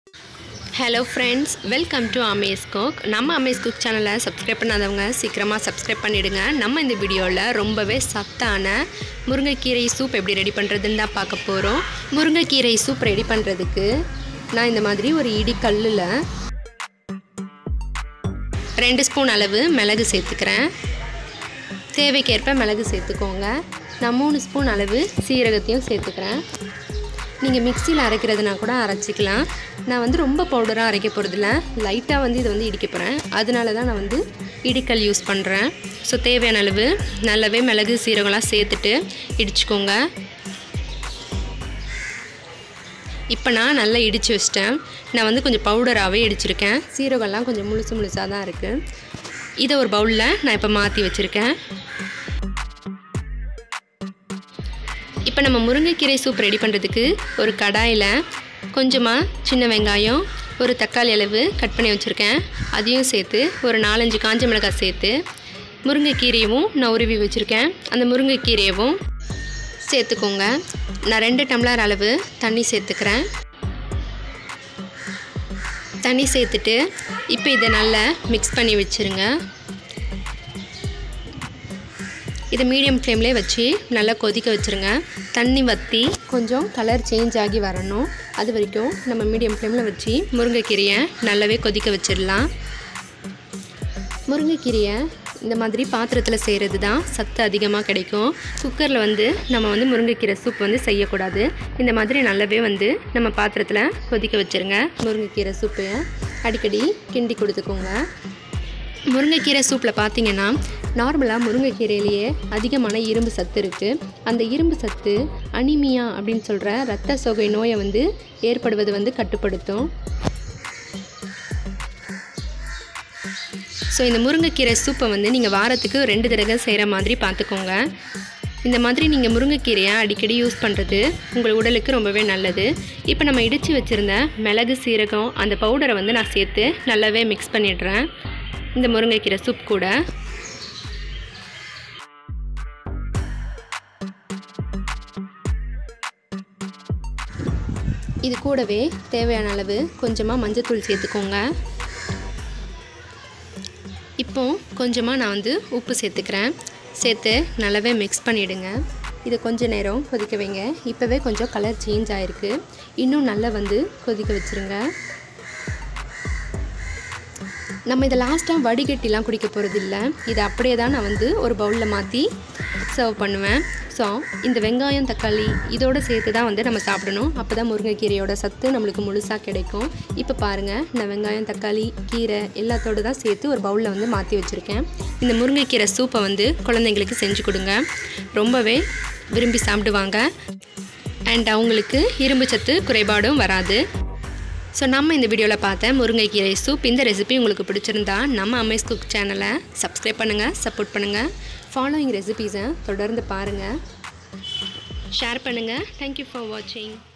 hello friends welcome to Amaze Cook நம்ம Amaze Cook சேனலை subscribe பண்ணாதவங்க சீக்கிரமாக சப்ஸ்கிரைப் பண்ணிவிடுங்க நம்ம இந்த வீடியோவில் ரொம்பவே சத்தான முருங்கைக்கீரை சூப் எப்படி ரெடி பண்ணுறதுன்னு தான் பார்க்க போகிறோம் முருங்கைக்கீரை சூப் ரெடி பண்ணுறதுக்கு நான் இந்த மாதிரி ஒரு இடி கல்லில் ரெண்டு ஸ்பூன் அளவு மிளகு சேர்த்துக்கிறேன் தேவைக்கேற்ப மிளகு சேர்த்துக்கோங்க நான் மூணு ஸ்பூன் அளவு சீரகத்தையும் சேர்த்துக்கிறேன் நீங்கள் மிக்சியில் அரைக்கிறதுனா கூட அரைச்சிக்கலாம் நான் வந்து ரொம்ப பவுடராக அரைக்க போகிறதில்ல லைட்டாக வந்து இதை வந்து இடிக்க போகிறேன் அதனால தான் நான் வந்து இடிக்கல் யூஸ் பண்ணுறேன் ஸோ தேவையான அளவு நல்லாவே மிளகு சீரகம்லாம் சேர்த்துட்டு இடிச்சுக்கோங்க இப்போ நான் நல்லா இடித்து வச்சிட்டேன் நான் வந்து கொஞ்சம் பவுடராகவே இடிச்சிருக்கேன் சீரகம்லாம் கொஞ்சம் முழுசு முழுசாக தான் இருக்குது இதை ஒரு பவுலில் நான் இப்போ மாற்றி வச்சுருக்கேன் இப்போ நம்ம முருங்கைக்கீரை சூப் ரெடி பண்ணுறதுக்கு ஒரு கடாயில் கொஞ்சமாக சின்ன வெங்காயம் ஒரு தக்காளி அளவு கட் பண்ணி வச்சுருக்கேன் அதையும் சேர்த்து ஒரு நாலஞ்சு காஞ்ச மிளகாய் சேர்த்து முருங்கைக்கீரையவும் நான் உருவி வச்சுருக்கேன் அந்த முருங்கைக்கீரையவும் சேர்த்துக்கோங்க நான் ரெண்டு டம்ளர் அளவு தண்ணி சேர்த்துக்கிறேன் தண்ணி சேர்த்துட்டு இப்போ இதை நல்லா மிக்ஸ் பண்ணி வச்சுருங்க இதை மீடியம் ஃப்ளேம்லேயே வச்சு நல்லா கொதிக்க வச்சுருங்க தண்ணி வற்றி கொஞ்சம் கலர் சேஞ்ச் ஆகி வரணும் அது வரைக்கும் நம்ம மீடியம் ஃப்ளேமில் வச்சு முருங்கைக்கீரையை நல்லாவே கொதிக்க வச்சிடலாம் முருங்கைக்கீரையை இந்த மாதிரி பாத்திரத்தில் செய்கிறது தான் சத்து அதிகமாக கிடைக்கும் குக்கரில் வந்து நம்ம வந்து முருங்கைக்கீரை சூப் வந்து செய்யக்கூடாது இந்த மாதிரி நல்லாவே வந்து நம்ம பாத்திரத்தில் கொதிக்க வச்சுருங்க முருங்கைக்கீரை சூப்பை அடிக்கடி கிண்டி கொடுத்துக்கோங்க முருங்கைக்கீரை சூப்பில் பார்த்தீங்கன்னா நார்மலாக முருங்கைக்கீரையிலேயே அதிகமான இரும்பு சத்து இருக்குது அந்த இரும்பு சத்து அனிமியா அப்படின்னு சொல்கிற இரத்த சோகை நோயை வந்து ஏற்படுவது வந்து கட்டுப்படுத்தும் ஸோ இந்த முருங்கைக்கீரை சூப்பை வந்து நீங்கள் வாரத்துக்கு ரெண்டு தடவை செய்கிற மாதிரி பார்த்துக்கோங்க இந்த மாதிரி நீங்கள் முருங்கைக்கீரையை அடிக்கடி யூஸ் பண்ணுறது உங்கள் உடலுக்கு ரொம்பவே நல்லது இப்போ நம்ம இடித்து வச்சுருந்த மிளகு சீரகம் அந்த பவுடரை வந்து நான் சேர்த்து நல்லாவே மிக்ஸ் பண்ணிடுறேன் இந்த முருங்கைக்கீரை சூப் கூட இது கூடவே தேவையான அளவு கொஞ்சமாக மஞ்சத்தூள் சேர்த்துக்கோங்க இப்போ கொஞ்சமாக நான் வந்து உப்பு சேர்த்துக்கிறேன் சேர்த்து நல்லாவே மிக்ஸ் பண்ணிவிடுங்க இதை கொஞ்ச நேரம் கொதிக்க வைங்க இப்போவே கொஞ்சம் கலர் சேஞ்ச் ஆகிருக்கு இன்னும் நல்லா வந்து கொதிக்க வச்சுருங்க நம்ம இதை லாஸ்ட்டாக வடிகட்டிலாம் குடிக்க போகிறது இல்லை இதை அப்படியே தான் நான் வந்து ஒரு பவுலில் மாற்றி சர்வ் பண்ணுவேன் ஸோ இந்த வெங்காயம் தக்காளி இதோடு சேர்த்து தான் வந்து நம்ம சாப்பிடணும் அப்போ தான் முருங்கைக்கீரையோட சத்து நம்மளுக்கு முழுசாக கிடைக்கும் இப்போ பாருங்கள் நான் வெங்காயம் தக்காளி கீரை எல்லாத்தோடு தான் சேர்த்து ஒரு பவுலில் வந்து மாற்றி வச்சுருக்கேன் இந்த முருங்கைக்கீரை சூப்பை வந்து குழந்தைங்களுக்கு செஞ்சு கொடுங்க ரொம்பவே விரும்பி சாப்பிடுவாங்க அண்ட் அவங்களுக்கு இரும்பு சத்து குறைபாடும் வராது ஸோ நம்ம இந்த வீடியோவில் பார்த்த முருங்கைக்கீரை சூப் இந்த ரெசிபி உங்களுக்கு பிடிச்சிருந்தா நம்ம அமேஸ் குக் சேனலை சப்ஸ்கிரைப் பண்ணுங்கள் சப்போர்ட் பண்ணுங்கள் ஃபாலோயிங் ரெசிபீஸை தொடர்ந்து பாருங்கள் ஷேர் பண்ணுங்கள் தேங்க்யூ ஃபார் வாட்சிங்